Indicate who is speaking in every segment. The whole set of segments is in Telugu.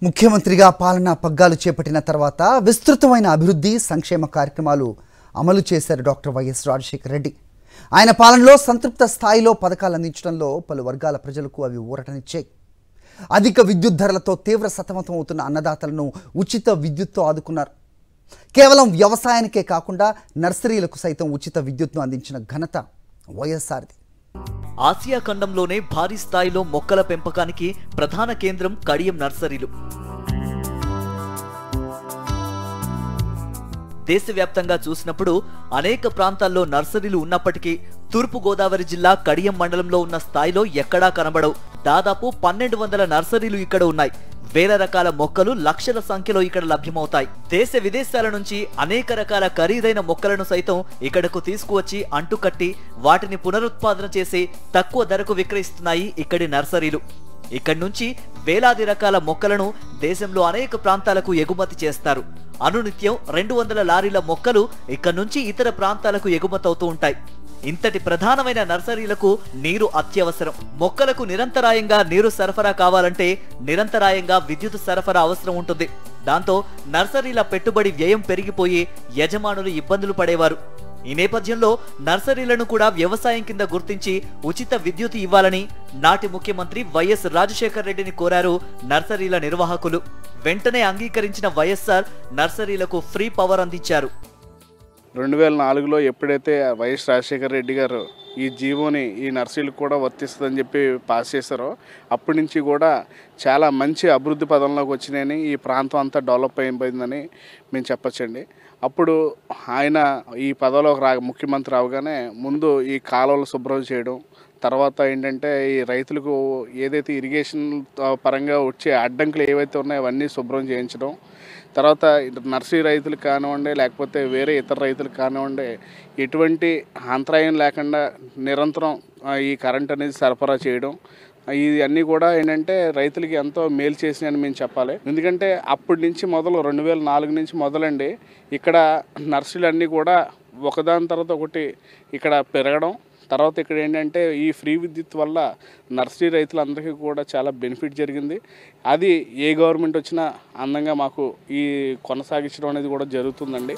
Speaker 1: ముఖ్యమంత్రిగా పాలనా పగ్గాలు చేపట్టిన తర్వాత విస్తృతమైన అభివృద్ధి సంక్షేమ కార్యక్రమాలు అమలు చేశారు డాక్టర్ వైఎస్ రాజశేఖర రెడ్డి ఆయన పాలనలో సంతృప్త స్థాయిలో పథకాలు అందించడంలో పలు వర్గాల ప్రజలకు అవి ఊరటనిచ్చాయి అధిక విద్యుత్ ధరలతో తీవ్ర సతమతం అవుతున్న అన్నదాతలను ఉచిత విద్యుత్తో ఆదుకున్నారు కేవలం వ్యవసాయానికే కాకుండా నర్సరీలకు సైతం ఉచిత విద్యుత్ను అందించిన ఘనత వైఎస్ఆర్ది
Speaker 2: ఆసియా ఖండంలోనే భారీ స్థాయిలో మొక్కల పెంపకానికి ప్రధాన కేంద్రం కడియం నర్సరీలు దేశవ్యాప్తంగా చూసినప్పుడు అనేక ప్రాంతాల్లో నర్సరీలు ఉన్నప్పటికీ తూర్పు గోదావరి జిల్లా కడియం మండలంలో ఉన్న స్థాయిలో ఎక్కడా కనబడవు దాదాపు పన్నెండు వందల నర్సరీలు ఇక్కడ ఉన్నాయి వేల రకాల మొక్కలు లక్షల సంఖ్యలో ఇక్కడ లభ్యమవుతాయి దేశ విదేశాల నుంచి అనేక రకాల ఖరీదైన మొక్కలను సైతం ఇక్కడకు తీసుకువచ్చి అంటుకట్టి వాటిని పునరుత్పాదన చేసి తక్కువ ధరకు విక్రయిస్తున్నాయి ఇక్కడి నర్సరీలు ఇక్కడి నుంచి వేలాది రకాల మొక్కలను దేశంలో అనేక ప్రాంతాలకు ఎగుమతి చేస్తారు అనునిత్యం రెండు వందల లారీల మొక్కలు ఇక్కడి నుంచి ఇతర ప్రాంతాలకు ఎగుమతవుతూ ఉంటాయి ఇంతటి ప్రధానమైన నర్సరీలకు నీరు అత్యవసరం మొక్కలకు నిరంతరాయంగా నీరు సరఫరా కావాలంటే నిరంతరాయంగా విద్యుత్ సరఫరా అవసరం ఉంటుంది దాంతో నర్సరీల పెట్టుబడి వ్యయం పెరిగిపోయి యజమానులు ఇబ్బందులు పడేవారు ఈ నేపథ్యంలో నర్సరీలను కూడా వ్యవసాయం కింద గుర్తించి ఉచిత విద్యుత్ ఇవ్వాలని నాటి ముఖ్యమంత్రి వైఎస్ రాజశేఖర్ రెడ్డిని కోరారు నర్సరీల నిర్వాహకులు వెంటనే అంగీకరించిన వైఎస్ఆర్ నర్సరీలకు ఫ్రీ పవర్ అందించారు
Speaker 3: రెండు వేల నాలుగులో ఎప్పుడైతే వైఎస్ రాజశేఖర రెడ్డి గారు ఈ జీవోని ఈ నర్సరీలకు కూడా వర్తిస్తుందని చెప్పి పాస్ చేశారో అప్పటి నుంచి కూడా చాలా మంచి అభివృద్ధి పదంలోకి వచ్చినాయని ఈ ప్రాంతం అంతా డెవలప్ అయిపోయిందని మేము చెప్పచ్చండి అప్పుడు ఆయన ఈ పదవిలోకి రా ముఖ్యమంత్రి అవగానే ముందు ఈ కాలువలు శుభ్రం చేయడం తర్వాత ఏంటంటే ఈ రైతులకు ఏదైతే ఇరిగేషన్ పరంగా వచ్చే అడ్డంకులు ఏవైతే ఉన్నాయో అవన్నీ శుభ్రం చేయించడం తర్వాత నర్సరీ రైతులకు కానివ్వండి లేకపోతే వేరే ఇతర రైతులకు కానివ్వండి ఎటువంటి అంతరాయం లేకుండా నిరంతరం ఆ, ఈ కరెంట్ అనేది సరఫరా చేయడం ఇది అన్నీ కూడా ఏంటంటే రైతులకి ఎంతో మేలు చేసినాయని మేము చెప్పాలి ఎందుకంటే అప్పటి నుంచి మొదలు రెండు వేల నాలుగు నుంచి మొదలండి ఇక్కడ నర్సరీలు అన్నీ కూడా ఒకదాని తర్వాత ఒకటి ఇక్కడ పెరగడం తర్వాత ఇక్కడ ఏంటంటే ఈ ఫ్రీ విద్యుత్ వల్ల నర్సరీ రైతులందరికీ కూడా చాలా బెనిఫిట్ జరిగింది అది ఏ గవర్నమెంట్ వచ్చినా అందంగా మాకు ఈ కొనసాగించడం అనేది కూడా జరుగుతుందండి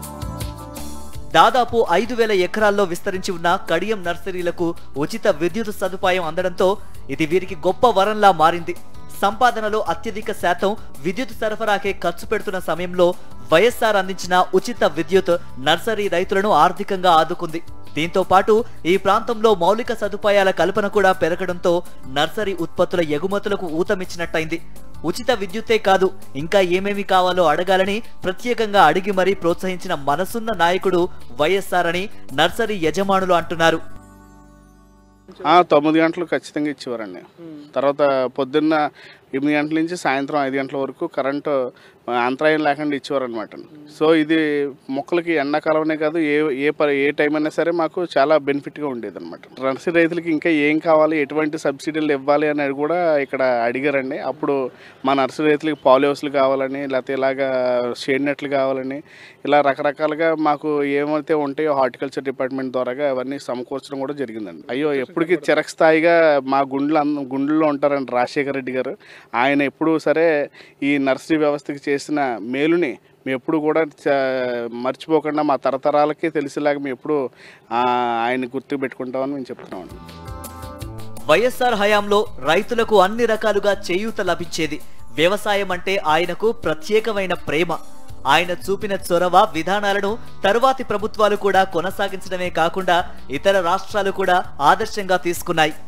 Speaker 2: దాదాపు ఐదు వేల ఎకరాల్లో విస్తరించి ఉన్న కడియం నర్సరీలకు ఉచిత విద్యుత్ సదుపాయం అందడంతో ఇది వీరికి గొప్ప వరంలా మారింది సంపాదనలో అత్యధిక శాతం విద్యుత్ సరఫరాకే ఖర్చు పెడుతున్న సమయంలో వైఎస్ఆర్ అందించిన ఉచిత విద్యుత్ నర్సరీ రైతులను ఆర్థికంగా ఆదుకుంది దీంతో పాటు ఈ ప్రాంతంలో మౌలిక సదుపాయాల కల్పన కూడా పెరగడంతో నర్సరీ ఉత్పత్తుల ఎగుమతులకు ఊతమిచ్చినట్టయింది ఉచిత విద్యుత్తే కాదు ఇంకా ఏమేమి కావాలో అడగాలని ప్రత్యేకంగా అడిగి మరీ ప్రోత్సహించిన మనసున్న నాయకుడు వైఎస్ఆర్ అని నర్సరీ యజమానులు అంటున్నారు
Speaker 3: ఆ, తొమ్మిది గంటలు ఖచ్చితంగా ఇచ్చేవారండి తర్వాత పొద్దున్న ఎనిమిది గంటల నుంచి సాయంత్రం ఐదు గంటల వరకు కరెంటు ఆ, అంతరాయం లేకుండా ఇచ్చేవారనమాట సో ఇది మొక్కలకి ఎండాకాలమే కాదు ఏ ఏ ప ఏ టైం అయినా సరే మాకు చాలా బెనిఫిట్గా ఉండేది అనమాట నర్సరీ రైతులకి ఇంకా ఏం కావాలి ఎటువంటి సబ్సిడీలు ఇవ్వాలి అనేది కూడా ఇక్కడ అడిగారండి అప్పుడు మా నర్సరీ రైతులకి పాలు హౌస్లు కావాలని లేకపోతే ఇలాగా షేడ్ నెట్లు కావాలని ఇలా రకరకాలుగా మాకు ఏమైతే ఉంటాయో హార్టికల్చర్ డిపార్ట్మెంట్ ద్వారాగా అవన్నీ సమకూర్చడం కూడా జరిగిందండి అయ్యో ఎప్పటికీ చిరస్థాయిగా మా గుండెలు అంద గుండెల్లో ఉంటారండి రాజశేఖర రెడ్డి గారు ఆయన ఎప్పుడూ సరే ఈ నర్సరీ వ్యవస్థకి చేసిన మేలుని మేము ఎప్పుడు కూడా చ- మర్చిపోకుండా మా తరతరాలకి తెలిసేలాగా మేము ఎప్పుడు ఆయన గుర్తు పెట్టుకుంటామని మేము చెప్తున్నామండి
Speaker 2: వైఎస్ఆర్ హయాంలో రైతులకు అన్ని రకాలుగా చేయూత లభించేది వ్యవసాయం అంటే ఆయనకు ప్రత్యేకమైన ప్రేమ ఆయన చూపిన చొరవ విధానాలను తరువాతి ప్రభుత్వాలు కూడా కొనసాగించడమే కాకుండా ఇతర రాష్ట్రాలు కూడా ఆదర్శంగా తీసుకున్నాయి